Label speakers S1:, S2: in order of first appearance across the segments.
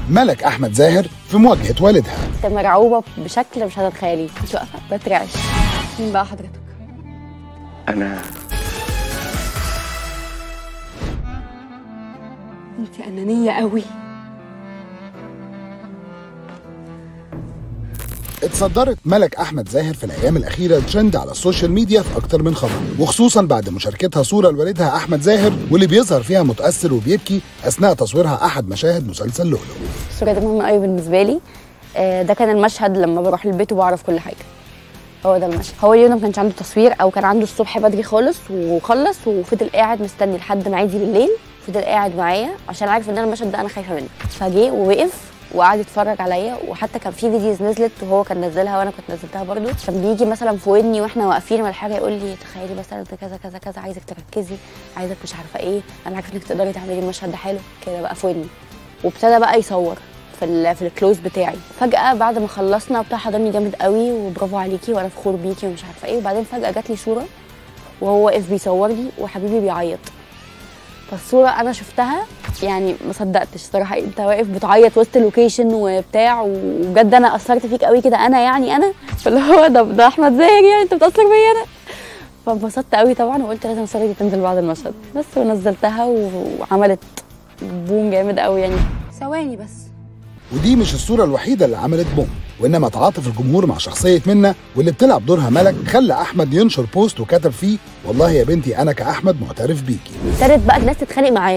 S1: ملك احمد زاهر في مواجهه والدها
S2: كنت مرعوبه بشكل مش هتتخيلي كنت واقفه بترعش مين بقى حضرتك
S3: انا
S2: انت انانيه قوي
S1: اتصدرت ملك احمد زاهر في الايام الاخيره الترند على السوشيال ميديا في اكتر من خبر وخصوصا بعد مشاركتها صوره لوالدها احمد زاهر واللي بيظهر فيها متاثر وبيبكي اثناء تصويرها احد مشاهد مسلسل لؤلؤ
S2: الصوره دي مهمه قوي بالنسبه لي آه، ده كان المشهد لما بروح البيت وبعرف كل حاجه هو ده المشهد هو اليوم ما كانش عنده تصوير او كان عنده الصبح بدري خالص وخلص وفضل قاعد مستني لحد ما عايزي بالليل فضل قاعد معايا عشان عارف ان انا المشهد ده انا خايفه منه فجه ووقف وقعد يتفرج عليا وحتى كان في فيديوز نزلت وهو كان نزلها وانا كنت نزلتها برضو كان بيجي مثلا في ودني واحنا واقفين ولا حاجه يقول لي تخيلي مثلا انت كذا كذا كذا عايزك تركزي عايزك مش عارفه ايه انا عارفه انك تقدري تعملي المشهد ده حلو كده بقى في ودني وابتدى بقى يصور في ال في الكلوز بتاعي فجاه بعد ما خلصنا بتاع حضني جامد قوي وبرافو عليكي وانا فخور بيكي ومش عارفه ايه وبعدين فجاه جات لي صوره وهو واقف بيصورني وحبيبي بيعيط فالصوره انا شفتها يعني ما صدقتش صراحه انت واقف بتعيط وسط اللوكيشن وبتاع وبجد انا اثرت فيك قوي كده انا يعني انا فاللي هو ده ده احمد زاهر يعني انت بتاثر بيا انا فانبسطت قوي طبعا وقلت لازم الصوره دي تنزل بعد المشهد بس ونزلتها وعملت بوم جامد قوي يعني ثواني بس
S1: ودي مش الصورة الوحيدة اللي عملت بوم وإنما تعاطف الجمهور مع شخصية منة واللي بتلعب دورها ملك خلى أحمد ينشر بوست وكتب فيه والله يا بنتي أنا كأحمد معترف بيكي
S2: ابتدت بقى الناس تتخانق معاه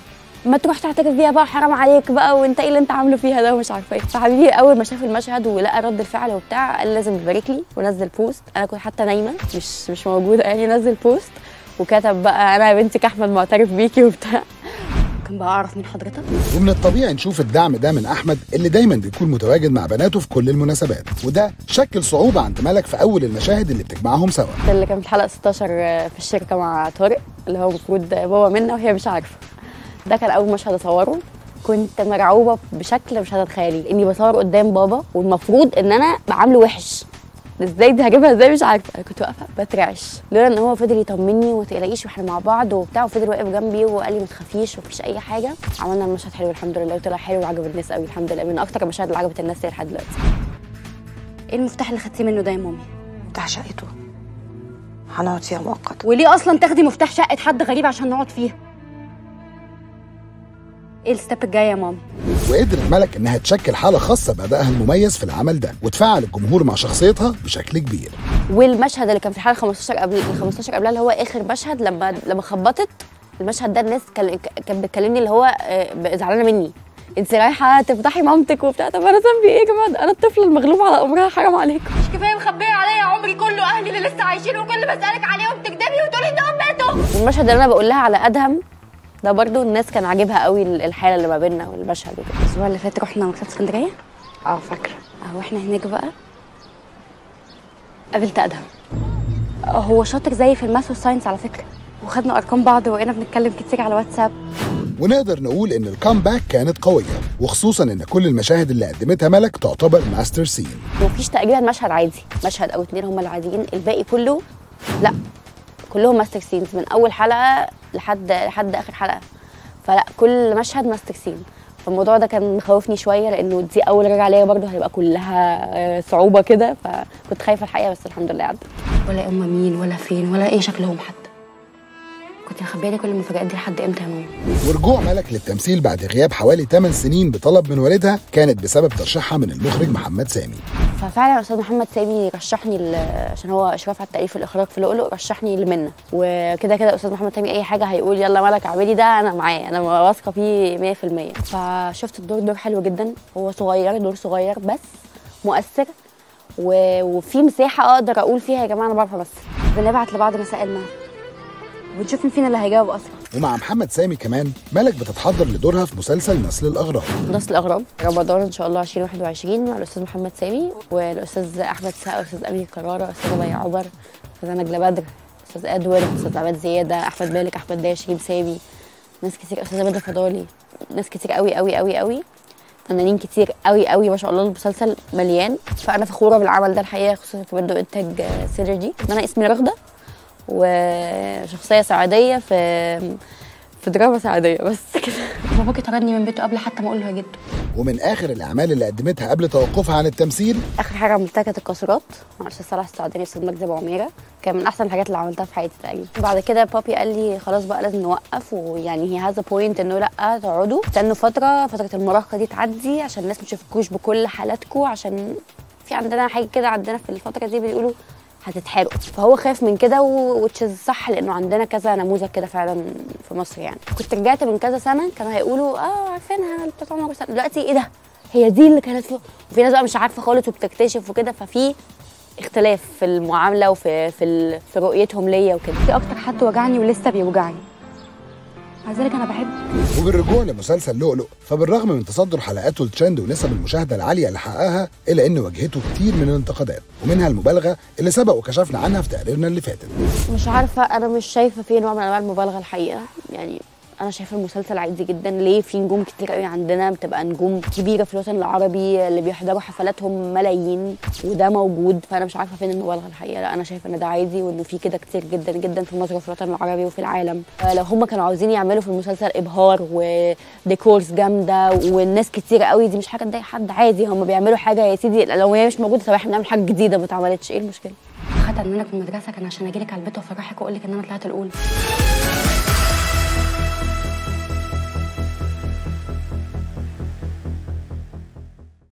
S2: ما تروح تعترف بيها بقى حرام عليك بقى وانت ايه اللي انت عامله فيها ده ومش عارفه ايه فحبيبي اول ما شاف المشهد ولقى رد الفعل وبتاع قال لازم يبارك لي ونزل بوست انا كنت حتى نايمه مش مش موجوده يعني نزل بوست وكتب بقى انا يا بنتك احمد معترف بيكي وبتاع كان بقى اعرف مين حضرتك
S1: ومن الطبيعي نشوف الدعم ده من أحمد اللي دايما بيكون متواجد مع بناته في كل المناسبات وده شكل صعوبة عند ملك في أول المشاهد اللي بتجمعهم سوا
S2: اللي كان في الحلقه 16 في الشركه مع طارق اللي هو المفروض بابا منا وهي مش عارفه ده كان اول مشهد اصوره كنت مرعوبه بشكل مش هتتخيلي اني بصور قدام بابا والمفروض ان انا بعامله وحش ازاي دي هجيبها ازاي مش عارفه انا كنت واقفه بترعش لولا ان هو فضل يطمني وما تقلقيش واحنا مع بعض وبتاع وفضل واقف جنبي وقال لي ما تخافيش ومفيش اي حاجه عملنا المشهد حلو الحمد لله وطلع حلو وعجب الناس قوي الحمد لله من اكتر المشاهد اللي عجبت الناس لحد دلوقتي ايه المفتاح اللي خدتيه منه ده يا مامي
S4: بتاع شقته هنقعد فيها مؤقتا
S2: وليه اصلا تاخدي مفتاح شقه حد غريب عشان نقعد فيها ايه الستيب الجايه يا ماما
S1: وقدرت ملك إنها تشكل حالة خاصة بأدائها المميز في العمل ده وتفاعل الجمهور مع شخصيتها بشكل كبير
S2: والمشهد اللي كان في الحلقه 15 قبل ال 15 قبلها اللي هو اخر مشهد لما لما خبطت المشهد ده الناس كان- كانت بتكلمني اللي هو آه، زعلانه مني انت رايحه تفضحي مامتك وبتاع طب انا ذنبي ايه يا جماعه ده انا الطفله المغلوبه على امرها حرام عليكم
S5: مش كفايه مخبيه عليا عمري كله اهلي اللي لسه عايشين وكل ما اسالك عليهم تكدبي وتقولي انهم ماتوا
S2: والمشهد اللي انا بقول لها على ادهم ده برضو الناس كان عاجبها قوي الحاله اللي ما بيننا والمشهد وكده الاسبوع اللي فات رحنا مكتبه اسكندريه
S4: اه فاكره
S2: اهو احنا هناك بقى قابلت ادهم هو شاطر زي في الماث والساينس على فكره وخدنا ارقام بعض وبقينا بنتكلم كتير على واتساب
S1: ونقدر نقول إن الكامباك كانت قوية وخصوصا إن كل المشاهد اللي قدمتها ملك تعتبر ماستر سين
S2: مفيش تقريبا مشهد عادي مشهد او اتنين هم العاديين الباقي كله لا كلهم ماستر سينز من اول حلقه لحد لحد اخر حلقه فلا كل مشهد ماستر سين فالموضوع ده كان مخوفني شويه لانه دي اول رجعه ليا برضه هيبقى كلها آه، صعوبه كده فكنت خايفه الحقيقه بس الحمد لله عدت ولا هم مين ولا فين ولا ايه شكلهم حتى كنت مخبيه لي كل المفاجآت دي لحد امتى يا ماما
S1: ورجوع ملك للتمثيل بعد غياب حوالي 8 سنين بطلب من والدها كانت بسبب ترشيحها من المخرج محمد سامي
S2: ففعلا استاذ محمد سامي رشحني ل- عشان هو اشراف على التاليف والاخراج في لؤلؤ رشحني لمنى وكده كده استاذ محمد سامي اي حاجه هيقول يلا ملك اعملي ده انا معاه انا واثقه فيه 100% فشفت الدور دور حلو جدا هو صغير دور صغير بس مؤثر و... وفي مساحه اقدر اقول فيها يا جماعه انا بعرف امثل بنبعت لبعض مسائلنا ونشوف مين فينا اللي هيجاوب اصلا
S1: ومع محمد سامي كمان ملك بتتحضر لدورها في مسلسل نسل الأغراب
S2: نص الاغراب رمضان ان شاء الله 2021 مع الاستاذ محمد سامي والاستاذ احمد سقا والاستاذ امين كراره استاذ مي عبر استاذ نجله بدر استاذ ادوارد استاذ عماد زياده احمد مالك احمد داش شيم سامي ناس كتير استاذ بدر فضالي ناس كتير قوي قوي قوي قوي فنانين كتير قوي قوي ما شاء الله المسلسل مليان فانا فخوره بالعمل ده الحقيقه خصوصا في منه انتاج آه، سينرجي ان انا اسمي رغده وشخصيه سعوديه في في دراما سعوديه بس كده باباكي طردني من بيته قبل حتى ما اقول له يا جدو
S1: ومن اخر الاعمال اللي قدمتها قبل توقفها عن التمثيل
S2: اخر حاجه عملتها كانت الكسرات مع استاذ صلاح السعداني استاذ مجدي ابو عميره كان من احسن الحاجات اللي عملتها في حياتي تقريبا بعد كده بابي قال لي خلاص بقى لازم نوقف ويعني هي هذا بوينت انه لا تقعدوا استنوا فتره فتره المراهقه دي تعدي عشان الناس ما تشوفكوش بكل حالاتكم عشان في عندنا حاجه كده عندنا في الفتره دي بيقولوا هتتحرقوا فهو خاف من كده وتشيز صح لانه عندنا كذا نموذج كده فعلا في مصر يعني كنت رجعت من كذا سنه كانوا هيقولوا اه عارفينها بتاعت عمر وسلمى دلوقتي ايه ده هي دي اللي كانت فيه وفي ناس بقى مش عارفه خالص وبتكتشف وكده ففي اختلاف في المعامله وفي في, ال- في رؤيتهم ليا وكده في اكتر حد وجعني ولسه بيوجعني مع ذلك انا بحب
S1: وبالرجوع لمسلسل لؤلؤ فبالرغم من تصدر حلقاته الترند ونسب المشاهده العاليه اللي حققها الا ان واجهته كتير من الانتقادات ومنها المبالغه اللي سبق وكشفنا عنها في تقريرنا اللي فاتت
S2: مش عارفه انا مش شايفه فيه نوع من انواع المبالغه الحقيقه يعني انا شايفه المسلسل عادي جدا ليه في نجوم كتير قوي عندنا بتبقى نجوم كبيره في الوطن العربي اللي بيحضروا حفلاتهم ملايين وده موجود فانا مش عارفه فين المبالغه الحقيقه لا انا شايفه ان ده عادي وانه في كده كتير جدا جدا في مصر وفي الوطن العربي وفي العالم آه، لو هم كانوا عاوزين يعملوا في المسلسل ابهار وديكورز جامده والناس كتير قوي دي مش حاجه تضايق حد عادي هم بيعملوا حاجه يا سيدي لو هي مش موجوده طب احنا بنعمل حاجه جديده ما اتعملتش ايه المشكله خدت منك من المدرسه كان عشان اجيلك على البيت وافرحك واقول لك ان انا طلعت الاولى